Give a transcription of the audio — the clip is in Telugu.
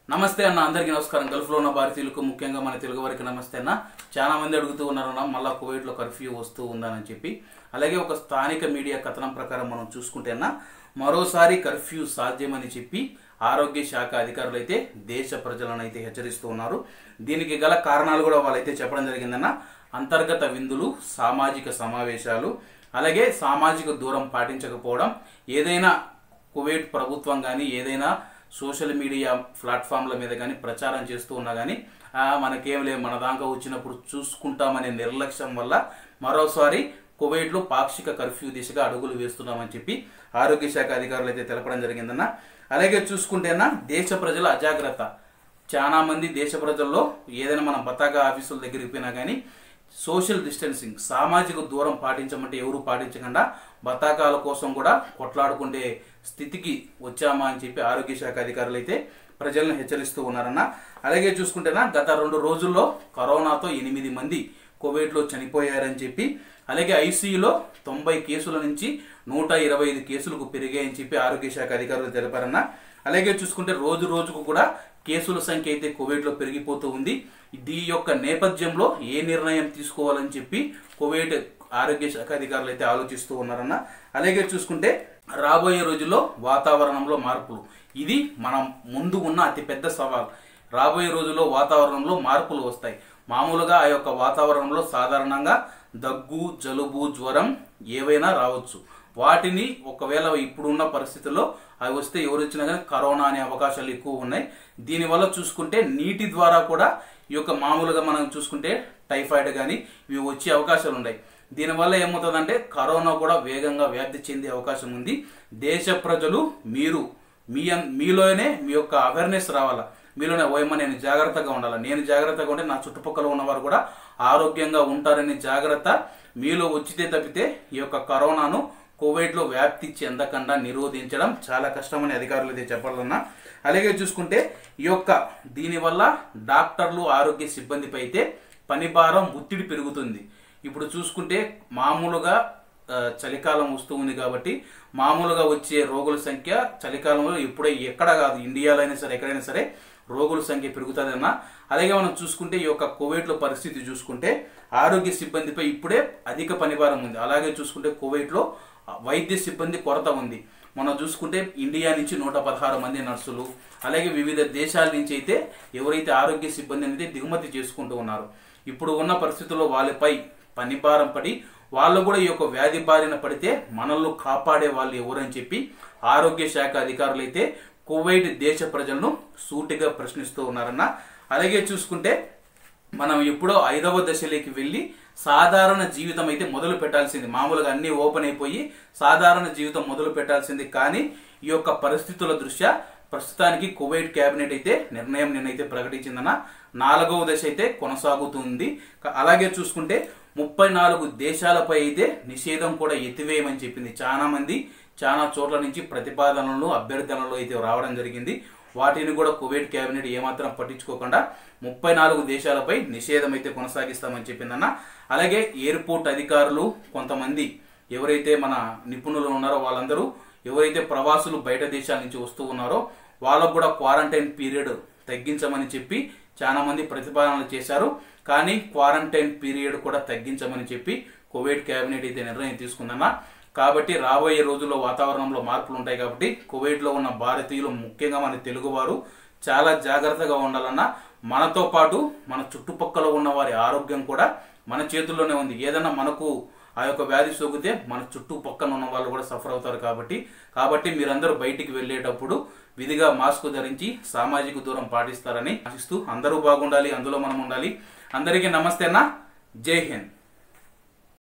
నమస్తే అన్న అందరికీ నమస్కారం గల్ఫ్లో ఉన్న భారతీయులకు ముఖ్యంగా మన తెలుగు వారికి నమస్తే అన్న చాలా మంది అడుగుతూ ఉన్నారన్న మళ్ళా కువైట్లో కర్ఫ్యూ వస్తూ ఉందని చెప్పి అలాగే ఒక స్థానిక మీడియా కథనం ప్రకారం మనం చూసుకుంటే అన్న మరోసారి కర్ఫ్యూ సాధ్యమని చెప్పి ఆరోగ్య శాఖ అధికారులు అయితే దేశ ప్రజలను అయితే హెచ్చరిస్తూ ఉన్నారు దీనికి గల కారణాలు కూడా వాళ్ళైతే చెప్పడం జరిగిందన్న అంతర్గత విందులు సామాజిక సమావేశాలు అలాగే సామాజిక దూరం పాటించకపోవడం ఏదైనా కువైట్ ప్రభుత్వం కానీ ఏదైనా సోషల్ మీడియా ప్లాట్ఫామ్ల మీద కానీ ప్రచారం చేస్తూ ఉన్నా కానీ మనకేం లేదు మన దాకా వచ్చినప్పుడు చూసుకుంటామనే నిర్లక్ష్యం వల్ల మరోసారి కువైట్లో పాక్షిక కర్ఫ్యూ దిశగా అడుగులు వేస్తున్నామని చెప్పి ఆరోగ్య శాఖ అధికారులు అయితే తెలపడం జరిగిందన్న అలాగే చూసుకుంటేనా దేశ ప్రజల అజాగ్రత్త చాలా మంది దేశ ప్రజల్లో ఏదైనా మన బతాగా ఆఫీసుల దగ్గరికి పోయినా కానీ సోషల్ డిస్టెన్సింగ్ సామాజిక దూరం పాటించమంటే ఎవరు పాటించకుండా బతాకాల కోసం కూడా కొట్లాడుకుంటే స్థితికి వచ్చామా అని చెప్పి ఆరోగ్య శాఖ అధికారులు అయితే ప్రజలను హెచ్చరిస్తూ ఉన్నారన్న అలాగే చూసుకుంటేనా గత రెండు రోజుల్లో కరోనాతో ఎనిమిది మంది కోవిడ్లో చనిపోయారని చెప్పి అలాగే ఐసీయూలో తొంభై కేసుల నుంచి నూట ఇరవై ఐదు కేసులకు పెరిగాయని చెప్పి ఆరోగ్య శాఖ అధికారులు తెలిపారన్న అలాగే చూసుకుంటే రోజు రోజుకు కూడా కేసుల సంఖ్య అయితే కోవిడ్లో పెరిగిపోతూ ఉంది దీని యొక్క నేపథ్యంలో ఏ నిర్ణయం తీసుకోవాలని చెప్పి కోవిడ్ ఆరోగ్య శాఖ అధికారులు అయితే ఆలోచిస్తూ ఉన్నారన్న అలాగే చూసుకుంటే రాబోయే రోజుల్లో వాతావరణంలో మార్పులు ఇది మనం ముందు ఉన్న అతిపెద్ద సవాల్ రాబోయే రోజుల్లో వాతావరణంలో మార్పులు వస్తాయి మామూలుగా ఆ యొక్క వాతావరణంలో సాధారణంగా దగ్గు జలుబు జ్వరం ఏవైనా రావచ్చు వాటిని ఒకవేళ ఇప్పుడున్న పరిస్థితుల్లో అవి వస్తే ఎవరు వచ్చినా కానీ కరోనా అనే అవకాశాలు ఎక్కువ ఉన్నాయి దీనివల్ల చూసుకుంటే నీటి ద్వారా కూడా ఈ యొక్క మామూలుగా మనం చూసుకుంటే టైఫాయిడ్ కానీ ఇవి వచ్చే అవకాశాలు ఉన్నాయి దీనివల్ల ఏమవుతుందంటే కరోనా కూడా వేగంగా వ్యాప్తి చెందే అవకాశం ఉంది దేశ ప్రజలు మీరు మీ మీలోనే మీ యొక్క అవేర్నెస్ రావాలా మీలోనే ఓయమ్మ నేను జాగ్రత్తగా ఉండాలి నేను జాగ్రత్తగా ఉంటే నా చుట్టుపక్కల ఉన్నవారు కూడా ఆరోగ్యంగా ఉంటారనే జాగ్రత్త మీలో వచ్చితే తప్పితే ఈ యొక్క కరోనాను కోవిడ్లో వ్యాప్తి చెందకుండా నిరోధించడం చాలా కష్టమని అధికారులు అయితే చెప్పాలన్నా అలాగే చూసుకుంటే ఈ యొక్క దీనివల్ల డాక్టర్లు ఆరోగ్య సిబ్బందిపై అయితే పనిభారం ఒత్తిడి పెరుగుతుంది ఇప్పుడు చూసుకుంటే మామూలుగా చలికాలం వస్తూ ఉంది కాబట్టి మామూలుగా వచ్చే రోగుల సంఖ్య చలికాలంలో ఇప్పుడే ఎక్కడ కాదు ఇండియాలో అయినా సరే ఎక్కడైనా సరే రోగుల సంఖ్య పెరుగుతుందన్న అలాగే మనం చూసుకుంటే ఈ యొక్క కోవిడ్లో పరిస్థితి చూసుకుంటే ఆరోగ్య సిబ్బందిపై ఇప్పుడే అధిక పనిభారం ఉంది అలాగే చూసుకుంటే కోవిడ్లో వైద్య సిబ్బంది కొరత ఉంది మనం చూసుకుంటే ఇండియా నుంచి నూట పదహారు మంది నర్సులు అలాగే వివిధ దేశాల నుంచి అయితే ఎవరైతే ఆరోగ్య సిబ్బంది అనేది దిగుమతి చేసుకుంటూ ఉన్నారు ఇప్పుడు ఉన్న పరిస్థితుల్లో వాళ్ళపై పనిభారం పడి వాళ్ళు కూడా ఈ యొక్క వ్యాధి బారిన పడితే మనల్ని కాపాడే వాళ్ళు ఎవరని చెప్పి ఆరోగ్య శాఖ అధికారులు అయితే కువైట్ దేశ ప్రజలను సూటిగా ప్రశ్నిస్తూ ఉన్నారన్న అలాగే చూసుకుంటే మనం ఎప్పుడో ఐదవ దశలోకి వెళ్ళి సాధారణ జీవితం అయితే మొదలు పెట్టాల్సింది మామూలుగా అన్ని ఓపెన్ అయిపోయి సాధారణ జీవితం మొదలు పెట్టాల్సింది కానీ ఈ యొక్క పరిస్థితుల దృష్ట్యా ప్రస్తుతానికి కువైట్ కేబినెట్ అయితే నిర్ణయం నిన్నైతే ప్రకటించిందన్న నాలుగవ దశ అయితే కొనసాగుతుంది అలాగే చూసుకుంటే ముప్పై నాలుగు దేశాలపై అయితే నిషేధం కూడా ఎత్తివేయమని చెప్పింది చాలా మంది చాలా చోట్ల నుంచి ప్రతిపాదనలు అభ్యర్థనలు అయితే రావడం జరిగింది వాటిని కూడా కువైట్ కేబినెట్ ఏమాత్రం పట్టించుకోకుండా ముప్పై నాలుగు దేశాలపై నిషేధం అయితే కొనసాగిస్తామని చెప్పిందన్న అలాగే ఎయిర్పోర్ట్ అధికారులు కొంతమంది ఎవరైతే మన నిపుణులు ఉన్నారో వాళ్ళందరూ ఎవరైతే ప్రవాసులు బయట దేశాల నుంచి వస్తూ ఉన్నారో వాళ్ళకు కూడా క్వారంటైన్ పీరియడ్ తగ్గించమని చెప్పి చాలా మంది ప్రతిపాదనలు చేశారు కానీ క్వారంటైన్ పీరియడ్ కూడా తగ్గించమని చెప్పి కోవిడ్ కేబినెట్ అయితే నిర్ణయం తీసుకుందన్న కాబట్టి రాబోయే రోజుల్లో వాతావరణంలో మార్పులు ఉంటాయి కాబట్టి కువైట్లో ఉన్న భారతీయులు ముఖ్యంగా మన తెలుగువారు చాలా జాగ్రత్తగా ఉండాలన్న మనతో పాటు మన చుట్టుపక్కల ఉన్న వారి ఆరోగ్యం కూడా మన చేతుల్లోనే ఉంది ఏదన్నా మనకు ఆ యొక్క వ్యాధి సోకితే మన చుట్టుపక్కన ఉన్న వాళ్ళు కూడా సఫర్ అవుతారు కాబట్టి కాబట్టి మీరందరూ బయటికి వెళ్ళేటప్పుడు విధిగా మాస్క్ ధరించి సామాజిక దూరం పాటిస్తారని ఆశిస్తూ అందరూ బాగుండాలి అందులో మనం ఉండాలి అందరికీ నమస్తే అన్న జై హింద్